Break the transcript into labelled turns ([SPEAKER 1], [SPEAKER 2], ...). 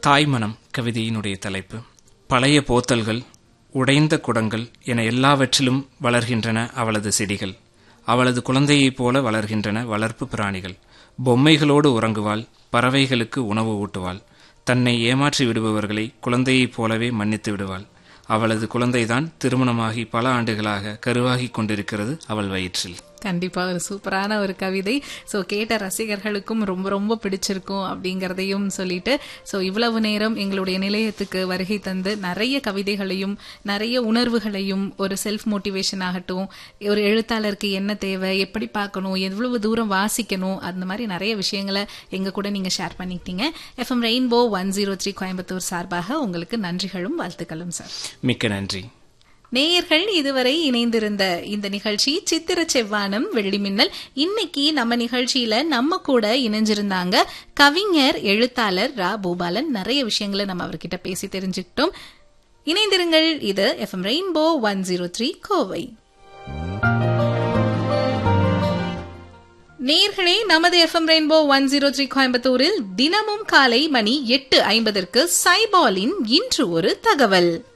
[SPEAKER 1] தாய்மனம் கவிதையினுடைய தலைப்பு பழைய போத்தல்கள் உடைந்த குடங்கள் என எல்லாவற்றிலும் வளர்கின்றன அவளது செடிகள் அவளது குழந்தையைப் போல வளர்கின்றன வளர்ப்பு பிராணிகள் பொம்மைகளோடு உறங்குவாள் பறவைகளுக்கு உணவு ஊட்டுவாள் தன்னை ஏமாற்றி விடுபவர்களை குழந்தையைப் போலவே மன்னித்து விடுவாள் அவளது குழந்தைதான் திருமணமாகி பல ஆண்டுகளாக கருவாகிக் கொண்டிருக்கிறது அவள் வயிற்றில்
[SPEAKER 2] கண்டிப்பா ஒரு சூப்பரான ஒரு கவிதை ஸோ கேட்ட ரசிகர்களுக்கும் ரொம்ப ரொம்ப பிடிச்சிருக்கும் அப்படிங்கிறதையும் சொல்லிட்டு ஸோ இவ்வளவு நேரம் எங்களுடைய நிலையத்துக்கு வருகை தந்து நிறைய கவிதைகளையும் நிறைய உணர்வுகளையும் ஒரு செல்ஃப் மோட்டிவேஷன் ஆகட்டும் ஒரு எழுத்தாளருக்கு என்ன தேவை எப்படி பார்க்கணும் எவ்வளவு தூரம் வாசிக்கணும் அந்த மாதிரி நிறைய விஷயங்களை எங்க கூட நீங்க ஷேர் பண்ணிக்கிட்டீங்க FM rainbow one zero three Coimbatore சார்பாக உங்களுக்கு நன்றிகளும் வாழ்த்துக்களும் சார்
[SPEAKER 1] மிக்க நன்றி
[SPEAKER 2] நேயர்கள் இதுவரை இணைந்திருந்த இந்த நிகழ்ச்சி சித்திர செவ்வானம் வெள்ளி மின்னல் இன்னைக்கு நம்ம நிகழ்ச்சியில நம்ம கூட இணைஞ்சிருந்தாங்க கவிஞர் எழுத்தாளர் ரா பூபாலன் நிறைய விஷயங்களை நம்ம அவர்கிட்ட பேசி தெரிஞ்சுக்கிட்டோம் இணைந்திருங்கள் இது FM rainbow one zero three Kovai நேர்களே நமது FM rainbow one zero three கோயம்புத்தூரில் தினமும் காலை மணி எட்டு ஐம்பதற்கு சைபாலின் இன்று ஒரு தகவல்